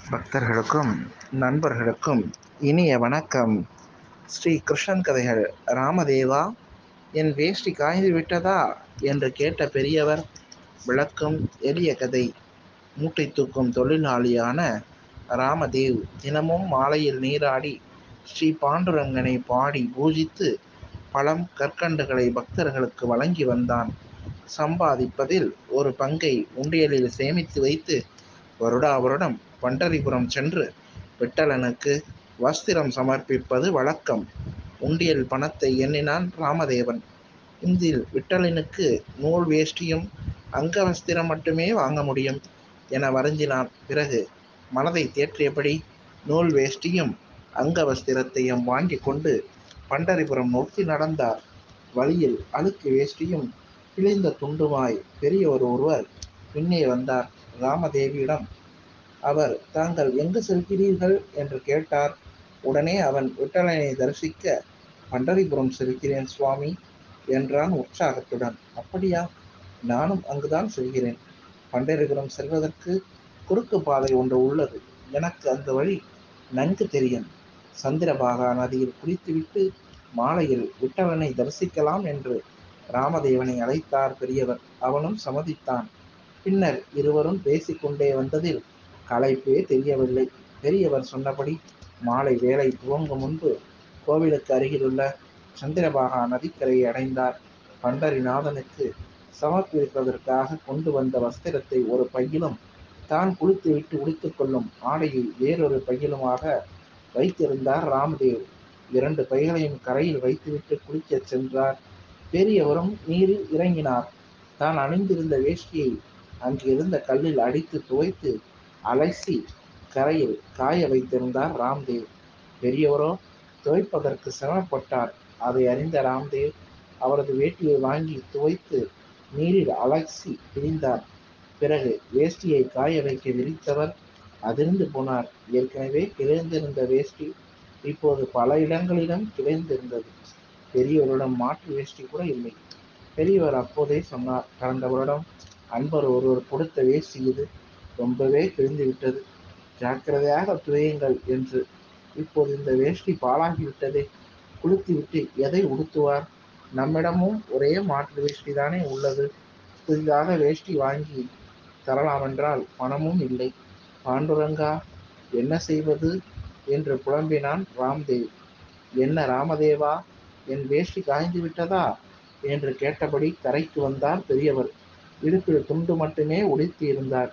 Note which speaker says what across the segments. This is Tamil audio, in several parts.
Speaker 1: பக்தர்களுக்கும் நண்பர்களுக்கும் இனிய வணக்கம் ஸ்ரீ கிருஷ்ணன் கதைகள் ராமதேவா என் வேஷ்டி காய்ந்து விட்டதா என்று கேட்ட பெரியவர் விளக்கும் எளிய கதை மூட்டை தூக்கும் தொழிலாளியான ராமதேவ் தினமும் மாலையில் நீராடி ஸ்ரீ பாண்டுரங்கனை பாடி பூஜித்து பழம் கற்கண்டுகளை பக்தர்களுக்கு வழங்கி வந்தான் சம்பாதிப்பதில் ஒரு பங்கை உண்டியலில் சேமித்து வைத்து வருடா வருடம் பண்டரிபுரம் சென்று விட்டலனுக்கு வஸ்திரம் சமர்ப்பிப்பது வழக்கம் உண்டியல் பணத்தை எண்ணினான் ராமதேவன் இதில் விட்டலனுக்கு நூல் வேஷ்டியும் அங்கவஸ்திரம் மட்டுமே வாங்க முடியும் என வருந்தினான் பிறகு மனதை தேற்றியபடி நூல் வேஷ்டியும் அங்கவஸ்திரத்தையும் வாங்கி கொண்டு பண்டரிபுரம் நோக்கி நடந்தார் வழியில் அழுக்கு வேஷ்டியும் கிழிந்த துண்டுமாய் பெரியவர் ஒருவர் பின்னே வந்தார் ராமதேவியிடம் அவர் தாங்கள் எங்கு செல்கிறீர்கள் என்று கேட்டார் உடனே அவன் விட்டலனை தரிசிக்க பண்டரிபுரம் செல்கிறேன் சுவாமி என்றான் உற்சாகத்துடன் அப்படியா நானும் அங்குதான் செல்கிறேன் பண்டரிபுரம் செல்வதற்கு குறுக்கு பாதை ஒன்று உள்ளது எனக்கு அந்த வழி நன்கு தெரியும் சந்திரபாகா நதியில் குளித்துவிட்டு மாலையில் விட்டலனை தரிசிக்கலாம் என்று ராமதேவனை அழைத்தார் பெரியவர் அவனும் சம்மதித்தான் பின்னர் இருவரும் பேசிக்கொண்டே வந்ததில் களைப்பே தெரியவில்லை பெரியவர் சொன்னபடி மாலை வேலை துவங்கும் முன்பு கோவிலுக்கு அருகிலுள்ள சந்திரபாகா நதிக்கரையை அடைந்தார் பண்டரிநாதனுக்கு சமர்ப்பிப்பதற்காக கொண்டு வந்த வஸ்திரத்தை ஒரு பையிலும் தான் குளித்துவிட்டு உடுத்திக் கொள்ளும் ஆடையை வேறொரு பையிலுமாக வைத்திருந்தார் ராமதேவ் இரண்டு பைகளையும் கரையில் வைத்துவிட்டு குளிக்கச் சென்றார் பெரியவரும் நீரில் இறங்கினார் தான் அணிந்திருந்த வேஷ்டியை அங்கு இருந்த கல்லில் அடித்து துவைத்து அலசி கரையில் காய வைத்திருந்தார் ராம்தேவ் பெரியவரோ துவைப்பதற்கு சிரமப்பட்டார் அதை அறிந்த ராம்தேவ் அவரது வேட்டியை வாங்கி துவைத்து நீரில் அலசி பிரிந்தார் பிறகு வேஷ்டியை காய வைக்க விரித்தவர் அதிர்ந்து போனார் ஏற்கனவே கிளைந்திருந்த வேஷ்டி இப்போது பல இடங்களிலும் கிளைந்திருந்தது பெரியவரிடம் மாற்று வேஷ்டி கூட இல்லை பெரியவர் அப்போதே சொன்னார் கடந்த வருடம் அன்பர் ஒருவர் கொடுத்த வேஷ்டி இது ரொம்பவே கிழிந்து விட்டது ஜாக்கிரதையாக துவையுங்கள் என்று இப்போது இந்த வேஷ்டி பாழாகிவிட்டதே குளித்துவிட்டு எதை உடுத்துவார் நம்மிடமும் ஒரே மாற்று வேஷ்டி தானே உள்ளது புதிதாக வேஷ்டி வாங்கி தரலாமென்றால் பணமும் இல்லை பாண்டுரங்கா என்ன செய்வது என்று புலம்பினான் ராம்தேவ் என்ன ராமதேவா என் வேஷ்டி காய்ந்து விட்டதா என்று கேட்டபடி கரைக்கு வந்தார் பெரியவர் இடுப்பில் துண்டு மட்டுமே உடுத்தி இருந்தார்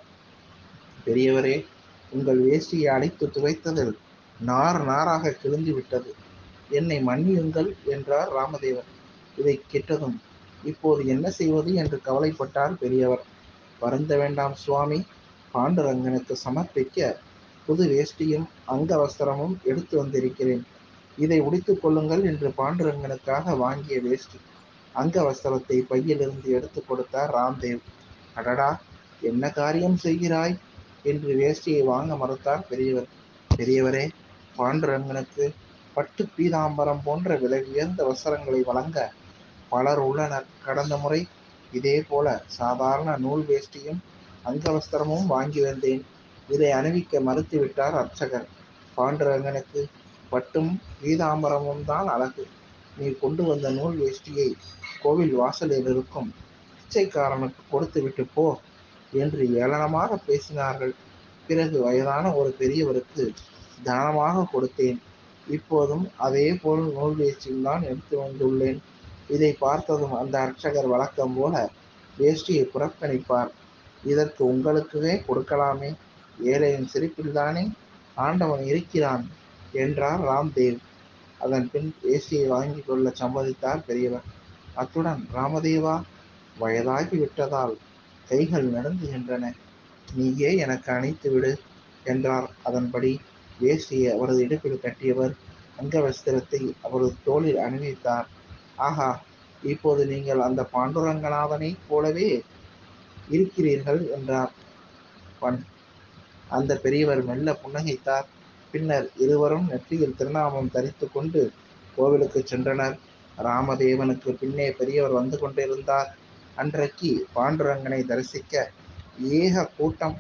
Speaker 1: பெரியவரே உங்கள் வேஷ்டியை அழைத்து துவைத்ததில் நார் நாராக கிழிந்து விட்டது என்னை மன்னியுங்கள் என்றார் ராமதேவர் இதை கேட்டதும் இப்போது என்ன செய்வது என்று கவலைப்பட்டார் பெரியவர் வருந்த வேண்டாம் சுவாமி பாண்டுரங்கனுக்கு சமர்ப்பிக்க புது வேஷ்டியும் அங்கவஸ்திரமும் எடுத்து வந்திருக்கிறேன் இதை உடித்துக் கொள்ளுங்கள் என்று பாண்டுரங்கனுக்காக வாங்கிய வேஷ்டி அங்கவஸ்திரத்தை பையிலிருந்து எடுத்து கொடுத்தார் ராம்தேவ் அடடா என்ன காரியம் செய்கிறாய் என்று வேஷ்டியை வாங்க மறுத்தார் பெரியவர் பெரியவரே பாண்டுரங்கனுக்கு பட்டு பீதாம்பரம் போன்ற விலை உயர்ந்த வஸ்திரங்களை வழங்க பலர் உள்ளனர் கடந்த முறை இதே போல சாதாரண நூல் வேஷ்டியும் அங்கவஸ்திரமும் வாங்கி வந்தேன் இதை அணிவிக்க மறுத்துவிட்டார் அர்ச்சகர் பாண்டுரங்கனுக்கு பட்டும் பீதாம்பரமும் தான் அழகு நீ கொண்டு வந்த நூல் வேஷ்டியை கோவில் வாசலில் இருக்கும் பிச்சைக்காரனுக்கு கொடுத்துவிட்டு போ என்று ஏளனமாக பேசினார்கள் பிறகு வயதான ஒரு பெரியவருக்கு தானமாக கொடுத்தேன் இப்போதும் அதே போல் நூல் வேஷ்டியில் தான் எடுத்து வந்துள்ளேன் இதை பார்த்ததும் அந்த அர்ச்சகர் வழக்கம் போல வேஷ்டியை புறக்கணிப்பார் இதற்கு உங்களுக்குவே கொடுக்கலாமே ஏழையின் சிரிப்பில்தானே ஆண்டவன் இருக்கிறான் என்றார் ராம்தேவ் அதன் பின் வேஷ்டியை வாங்கி கொள்ள சம்மதித்தார் பெரியவர் அத்துடன் ராமதேவா வயதாகி விட்டதால் கைகள் நடந்துகின்றன நீயே எனக்கு அணைத்து விடு என்றார் அதன்படி வேஷ்டியை அவரது இடுப்பில் கட்டியவர் அங்கவஸ்திரத்தை அவரது தோளில் அணிவித்தார் ஆஹா இப்போது நீங்கள் அந்த பாண்டுரங்கநாதனைப் போலவே இருக்கிறீர்கள் என்றார் பண் அந்த பெரியவர் மெல்ல புன்னகைத்தார் பின்னர் இருவரும் நெற்றியில் திருநாமம் தரித்து கொண்டு கோவிலுக்கு சென்றனர் ராமதேவனுக்கு பின்னே பெரியவர் வந்து கொண்டிருந்தார் அன்றைக்கு பாண்டுரங்கனை தரிசிக்க ஏக கூட்டம்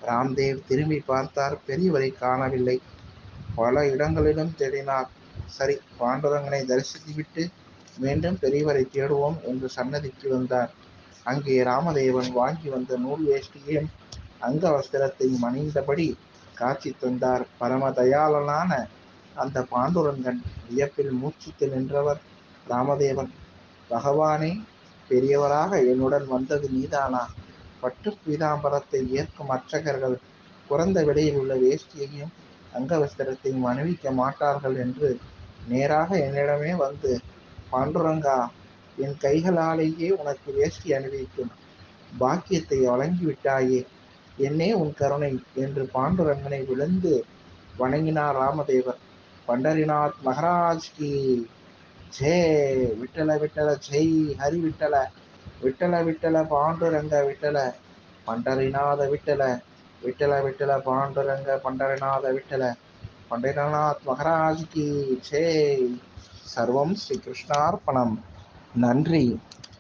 Speaker 1: ராம்தேவ் திரும்பி பார்த்தார் பெரியவரை காணவில்லை பல இடங்களிலும் தேடினார் சரி பாண்டுரங்கனை தரிசித்துவிட்டு மீண்டும் பெரியவரை தேடுவோம் என்று சன்னதிக்கு வந்தார் அங்கே ராமதேவன் வாங்கி வந்த நூல் வேஷ்டியையும் அங்க வஸ்திரத்தையும் அணிந்தபடி காட்சி தந்தார் பரம தயாளனான அந்த பாண்டுரங்கன் வியப்பில் மூச்சித்து நின்றவர் ராமதேவன் பகவானே பெரியவராக என்னுடன் வந்தது நீதானா பட்டு பீதாம்பரத்தை ஏற்கும் அர்ச்சகர்கள் குறைந்த விலையில் உள்ள வேஷ்டியையும் அங்கவஸ்திரத்தையும் அணிவிக்க மாட்டார்கள் என்று நேராக என்னிடமே வந்து பாண்டுரங்கா என் கைகளாலேயே உனக்கு வேஷ்டி அணிவிக்கும் பாக்கியத்தை வழங்கிவிட்டாயே என்னே உன் கருணை என்று பாண்டுரங்கனை விழுந்து வணங்கினார் ராமதேவர் பண்டரிநாத் மகராஜ் கி ஜெய் விட்டல விட்டல ஜெய் ஹரி விட்டல விட்டல விட்டல பாண்டுரங்க விட்டல பண்டரிநாத விட்டல விட்டல விட்டல பாண்டுரங்க பண்டரிநாத விட்டல பண்டரிநாத் மகராஜ் கி ஜெய் சர்வம் ஸ்ரீ கிருஷ்ணார்ப்பணம் நன்றி